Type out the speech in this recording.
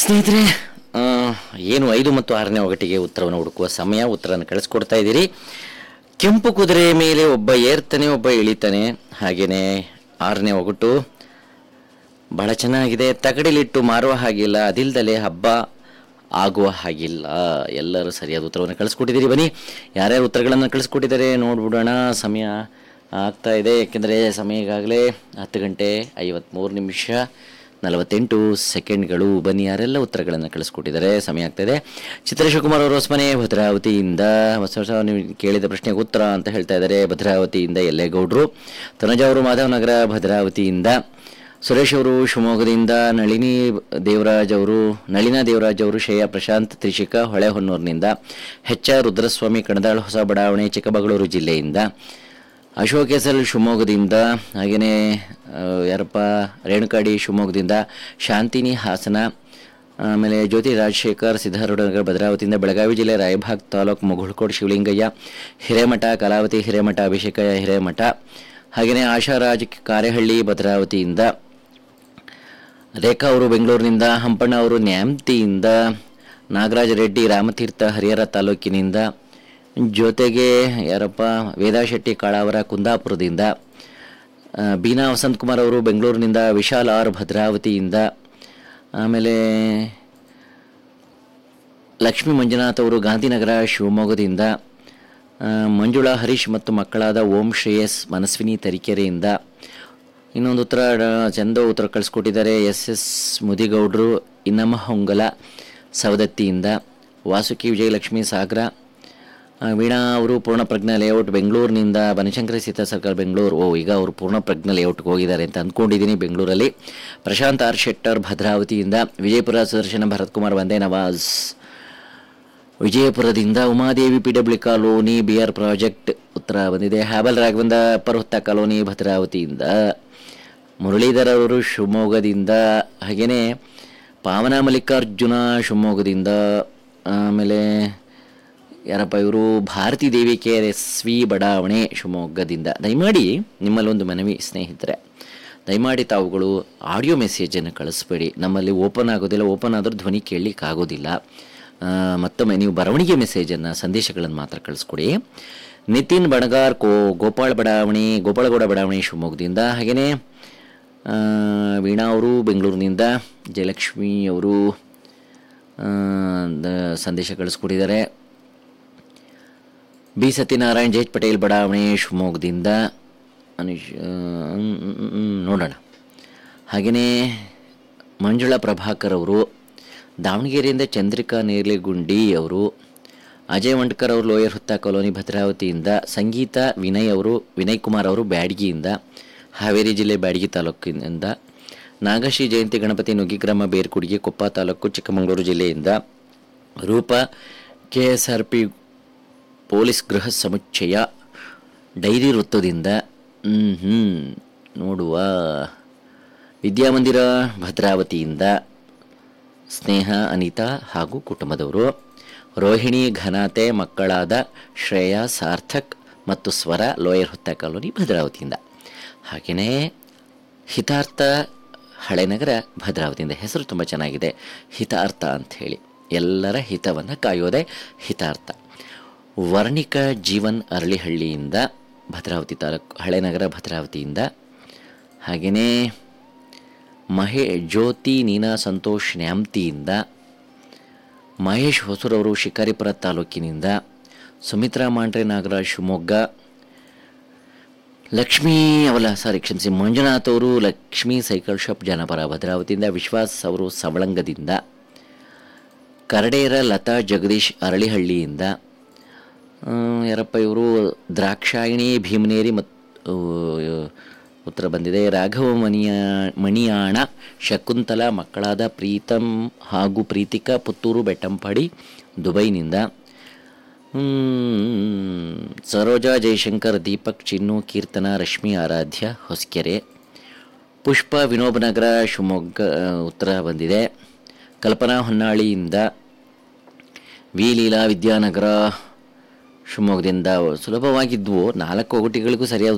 ಸ್ನೇಹಿತರೆ ಆ, ಏನು ಐದು ಮತ್ತು ಆರನೇ ಒಗಟಿಗೆ ಉತ್ತರವನ್ನು ಹುಡುಕುವ ಸಮಯ ಉತ್ತರವನ್ನು ಕಳಿಸ್ಕೊಡ್ತಾ ಇದ್ದೀರಿ ಕೆಂಪು ಕುದುರೆ ಮೇಲೆ ಒಬ್ಬ ಏರ್ತಾನೆ ಒಬ್ಬ ಇಳಿತಾನೆ ಹಾಗೇನೆ ಆರನೇ ಒಗಟು ಬಹಳ ಚೆನ್ನಾಗಿದೆ ತಗಡಿಲಿಟ್ಟು ಮಾರುವ ಹಾಗಿಲ್ಲ ಅದಿಲ್ದಲೆ ಹಬ್ಬ ಆಗುವ ಹಾಗಿಲ್ಲ ಎಲ್ಲರೂ ಸರಿಯಾದ ಉತ್ತರವನ್ನು ಕಳಿಸ್ಕೊಟ್ಟಿದ್ದೀರಿ ಬನ್ನಿ ಯಾರ್ಯಾರು ಉತ್ತರಗಳನ್ನು ಕಳಿಸ್ಕೊಟ್ಟಿದ್ದಾರೆ ನೋಡ್ಬಿಡೋಣ ಸಮಯ ಆಗ್ತಾ ಇದೆ ಯಾಕೆಂದರೆ ಸಮಯ ಈಗಾಗಲೇ ಹತ್ತು ಗಂಟೆ ಐವತ್ತ್ಮೂರು ನಿಮಿಷ ನಲವತ್ತೆಂಟು ಸೆಕೆಂಡ್ಗಳು ಬನ್ನಿ ಯಾರೆಲ್ಲ ಉತ್ತರಗಳನ್ನು ಕಳಿಸ್ಕೊಟ್ಟಿದ್ದಾರೆ ಸಮಯ ಆಗ್ತಾಯಿದೆ ಚಿತ್ರೇಶಕುಮಾರ್ ಅವರು ಹೊಸಮನೆ ಭದ್ರಾವತಿಯಿಂದ ಹೊಸ ಹೊಸ ನೀವು ಕೇಳಿದ ಪ್ರಶ್ನೆಗೆ ಉತ್ತರ ಅಂತ ಹೇಳ್ತಾ ಇದ್ದಾರೆ ಭದ್ರಾವತಿಯಿಂದ ಎಲ್ಲೇಗೌಡರು ತನುಜ ಅವರು ಮಾಧವನಗರ ಭದ್ರಾವತಿಯಿಂದ ಸುರೇಶ್ ಅವರು ಶಿವಮೊಗ್ಗದಿಂದ ನಳಿನಿ ದೇವರಾಜ್ ಅವರು ನಳಿನಾ ದೇವರಾಜ್ ಅವರು ಶ್ರೇಯಾ ಪ್ರಶಾಂತ್ ತ್ರಿಷಿಕಾ ಹೊಳೆಹೊನ್ನೂರಿನಿಂದ ಹೆಚ್ ಆರ್ ರುದ್ರಸ್ವಾಮಿ ಕಣದಾಳ್ ಹೊಸ ಬಡಾವಣೆ ಚಿಕ್ಕಮಗಳೂರು ಜಿಲ್ಲೆಯಿಂದ ಅಶೋಕ್ ಎಸ್ ಎಲ್ ಶಿವಮೊಗ್ಗದಿಂದ ಹಾಗೆಯೇ ಆ, ಯಾರಪ್ಪ ರೇಣುಕಾಡಿ ಶಿವಮೊಗ್ಗದಿಂದ ಶಾಂತಿನಿ ಹಾಸನ ಆಮೇಲೆ ಜ್ಯೋತಿ ರಾಜಶೇಖರ್ ಸಿದ್ಧಾರೂಢನಗರ ಭದ್ರಾವತಿಯಿಂದ ಬೆಳಗಾವಿ ಜಿಲ್ಲೆ ರಾಯಭಾಗ್ ತಾಲೂಕು ಮುಗುಳ್ಕೋಡ್ ಶಿವಲಿಂಗಯ್ಯ ಹಿರೇಮಠ ಕಲಾವತಿ ಹಿರೇಮಠ ಅಭಿಷೇಕ ಹಿರೇಮಠ ಹಾಗೆಯೇ ಆಶಾರಾಜ್ ಕಾರೆಹಳ್ಳಿ ಭದ್ರಾವತಿಯಿಂದ ರೇಖಾ ಅವರು ಬೆಂಗಳೂರಿನಿಂದ ಹಂಪಣ್ಣ ಅವರು ನ್ಯಾಮ್ತಿಯಿಂದ ನಾಗರಾಜ ರೆಡ್ಡಿ ರಾಮತೀರ್ಥ ಹರಿಹರ ತಾಲೂಕಿನಿಂದ ಜೊತೆಗೆ ಯಾರಪ್ಪ ವೇದಾ ಶೆಟ್ಟಿ ಕಾಳಾವರ ಕುಂದಾಪುರದಿಂದ ಆ, ಬೀನಾ ವಸಂತ್ ಕುಮಾರ್ ಅವರು ಬೆಂಗಳೂರಿನಿಂದ ವಿಶಾಲ್ ಆರ್ ಭದ್ರಾವತಿಯಿಂದ ಆಮೇಲೆ ಲಕ್ಷ್ಮೀ ಮಂಜುನಾಥ್ ಅವರು ಗಾಂಧಿನಗರ ಶಿವಮೊಗ್ಗದಿಂದ ಆ, ಮಂಜುಳಾ ಹರೀಶ್ ಮತ್ತು ಮಕ್ಕಳಾದ ಓಂ ಶ್ರೇಯಸ್ ಮನಸ್ವಿನಿ ತರೀಕೆರೆಯಿಂದ ಇನ್ನೊಂದು ಉತ್ತರ ಆ, ಚಂದ ಉತ್ತರ ಕಳಿಸ್ಕೊಟ್ಟಿದ್ದಾರೆ ಎಸ್ ಎಸ್ ಮುದಿಗೌಡರು ಇನ್ನಮ್ಮ ಹೊಂಗಲ ಸವದತ್ತಿಯಿಂದ ವಾಸುಕಿ ವಿಜಯಲಕ್ಷ್ಮಿ ಸಾಗರ ಆ, ವೀಣಾ ಅವರು ಪೂರ್ಣಪ್ರಜ್ಞಾ ಲೇಔಟ್ ಬೆಂಗಳೂರಿನಿಂದ ಬನಶಂಕರಿ ಸೀತಾ ಸರ್ಕಲ್ ಬೆಂಗಳೂರು ಓ ಈಗ ಅವರು ಪೂರ್ಣಪ್ರಜ್ಞಾ ಲೇಔಟ್ಗೆ ಹೋಗಿದ್ದಾರೆ ಅಂತ ಅಂದ್ಕೊಂಡಿದ್ದೀನಿ ಬೆಂಗಳೂರಲ್ಲಿ ಪ್ರಶಾಂತ್ ಆರ್ ಶೆಟ್ಟರ್ ಭದ್ರಾವತಿಯಿಂದ ವಿಜಯಪುರ ಸುದರ್ಶನ ಭರತ್ ಕುಮಾರ್ ವಂದೇ ನವಾಜ್ ವಿಜಯಪುರದಿಂದ Umadevi P W colony B R project ಉತ್ತರ ಬಂದಿದೆ ಹ್ಯಾಬಲ್ ರಾಘವೇಂದ್ರ ಪರ್ವತ ಕಾಲೋನಿ ಭದ್ರಾವತಿಯಿಂದ ಮುರಳೀಧರ್ ಅವರು ಶಿವಮೊಗ್ಗದಿಂದ ಹಾಗೆಯೇ ಪಾವನ ಮಲ್ಲಿಕಾರ್ಜುನ ಶಿವಮೊಗ್ಗದಿಂದ ಆಮೇಲೆ ಯಾರಪ್ಪ ಇವರು Bharathi Devi K S V ಬಡಾವಣೆ ಶಿವಮೊಗ್ಗದಿಂದ ದಯಮಾಡಿ ನಿಮ್ಮಲ್ಲಿ ಒಂದು ಮನವಿ ಸ್ನೇಹಿತರೆ ದಯಮಾಡಿ ತಾವುಗಳು ಆಡಿಯೋ ಮೆಸೇಜನ್ನು ಕಳಿಸ್ಬೇಡಿ ನಮ್ಮಲ್ಲಿ ಓಪನ್ ಆಗೋದಿಲ್ಲ ಓಪನ್ ಆದರೂ ಧ್ವನಿ ಕೇಳಲಿಕ್ಕೆ ಆಗೋದಿಲ್ಲ ಆ, ಮತ್ತೊಮ್ಮೆ ನೀವು ಬರವಣಿಗೆ ಮೆಸೇಜನ್ನು ಸಂದೇಶಗಳನ್ನು ಮಾತ್ರ ಕಳಿಸ್ಕೊಡಿ ನಿತಿನ್ ಬಣಗಾರ್ ಕೋ ಗೋಪಾಳ್ ಬಡಾವಣೆ ಗೋಪಾಳಗೌಡ ಬಡಾವಣೆ ಶಿವಮೊಗ್ಗದಿಂದ ಹಾಗೆಯೇ ಆ, ವೀಣಾ ಅವರು ಬೆಂಗಳೂರಿನಿಂದ ಜಯಲಕ್ಷ್ಮಿ ಅವರು ಆ, ದ- ಸಂದೇಶ ಕಳಿಸ್ಕೊಟ್ಟಿದ್ದಾರೆ B Satyanarayan J H Patel ಬಡಾವಣೆ ಶಿವಮೊಗ್ಗದಿಂದ ಅನುಷ್ ಆ, ಹ್ಮ್, ಹ್ಮ್, ಹ್ಮ್, ನೋಡೋಣ ಹಾಗೆಯೇ ಮಂಜುಳಾ ಪ್ರಭಾಕರ್ ಅವರು ದಾವಣಗೆರೆಯಿಂದ ಚಂದ್ರಿಕಾ ನೇರ್ಲಿಗುಂಡಿ ಅವರು ಅಜಯ್ ವಂಡ್ಕರ್ ಅವರು ಲೋಯರ್ ಹುತ್ತ ಕಾಲೋನಿ ಭದ್ರಾವತಿಯಿಂದ ಸಂಗೀತ ವಿನಯ್ ಅವರು ವಿನಯ್ ಕುಮಾರ್ ಅವರು ಬ್ಯಾಡಗಿಯಿಂದ ಹಾವೇರಿ ಜಿಲ್ಲೆ ಬ್ಯಾಡಗಿ ತಾಲೂಕಿನಿಂದ ನಾಗಶ್ರೀ ಜಯಂತಿ ಗಣಪತಿ ನುಗ್ಗಿಗ್ರಾಮ ಬೇರ್ಕುಡಿಗೆ ಕೊಪ್ಪ ತಾಲೂಕು ಚಿಕ್ಕಮಗಳೂರು ಜಿಲ್ಲೆಯಿಂದ Roopa K S R P police ಗೃಹ ಸಮುಚ್ಚಯ ಡೈರಿ ವೃತ್ತದಿಂದ ಹ್ಞೂ ನೋಡುವ ವಿದ್ಯಾಮಂದಿರ ಭದ್ರಾವತಿಯಿಂದ ಸ್ನೇಹ ಅನಿತಾ ಹಾಗೂ ಕುಟುಂಬದವರು ರೋಹಿಣಿ ಘನತೆ ಮಕ್ಕಳಾದ ಶ್ರೇಯಾ ಸಾರ್ಥಕ್ ಮತ್ತು ಸ್ವರ ಲೋಯರ್ ಹುತ್ತ ಕಾಲೋನಿ ಭದ್ರಾವತಿಯಿಂದ ಹಾಗೆಯೇ ಹಿತಾರ್ಥ ಹಳೆನಗರ ಭದ್ರಾವತಿಯಿಂದ ಹೆಸರು ತುಂಬ ಚೆನ್ನಾಗಿದೆ ಹಿತಾರ್ಥ ಅಂಥೇಳಿ ಎಲ್ಲರ ಹಿತವನ್ನು ಕಾಯೋದೆ ಹಿತಾರ್ಥ ವರ್ಣಿಕ ಜೀವನ್ ಅರಳಿಹಳ್ಳಿಯಿಂದ ಭದ್ರಾವತಿ ತಾಲೂಕು ಹಳೆನಗರ ಭದ್ರಾವತಿಯಿಂದ ಹಾಗೆಯೇ ಮಹೇ ಜ್ಯೋತಿ ನೀನಾ ಸಂತೋಷ್ ನ್ಯಾಮ್ತಿಯಿಂದ ಮಹೇಶ್ ಹೊಸೂರವರು ಶಿಕಾರಿಪುರ ತಾಲೂಕಿನಿಂದ ಸುಮಿತ್ರಾ ಮಾಂಡ್ರೆ ನಾಗರಾಜ್ ಶಿವಮೊಗ್ಗ ಲಕ್ಷ್ಮೀ ಅವಲ ಸಾರಿ ಕ್ಷಮಿಸಿ ಮಂಜುನಾಥ್ ಅವರು ಲಕ್ಷ್ಮೀ ಸೈಕಲ್ ಶಾಪ್ ಜನಪರ ಭದ್ರಾವತಿಯಿಂದ ವಿಶ್ವಾಸ್ ಅವರು ಸವಳಂಗದಿಂದ ಕರಡೇರ ಲತಾ ಜಗದೀಶ್ ಅರಳಿಹಳ್ಳಿಯಿಂದ ಆ, ಯಾರಪ್ಪ ಇವರು ದ್ರಾಕ್ಷಾಯಿಣಿ ಭೀಮನೇರಿ ಮತ್ತು ಉತ್ತರ ಬಂದಿದೆ ರಾಘವ ಮಣಿಯ ಮಣಿಯಾಣ ಶಕುಂತಲ ಮಕ್ಕಳಾದ ಪ್ರೀತಮ್ ಹಾಗೂ ಪ್ರೀತಿಕಾ ಪುತ್ತೂರು ಬೆಟ್ಟಂಪಾಡಿ ದುಬೈನಿಂದ ಹ್ಮ್, ಸರೋಜಾ ಜಯಶಂಕರ್ ದೀಪಕ್ ಚಿನ್ನು ಕೀರ್ತನ ರಶ್ಮಿ ಆರಾಧ್ಯ ಹೊಸಕೆರೆ ಪುಷ್ಪ ವಿನೋಬನಗರ ಶಿವಮೊಗ್ಗ ಆ, ಉತ್ತರ ಬಂದಿದೆ ಕಲ್ಪನಾ ಹೊನ್ನಾಳಿಯಿಂದ ವಿ ಲೀಲಾ ವಿದ್ಯಾನಗರ ಶಿವಮೊಗ್ಗದಿಂದ ಸುಲಭವಾಗಿದ್ವು ನಾಲ್ಕು ಒಗಟಿಗಳಿಗೂ ಸರಿಯಾದ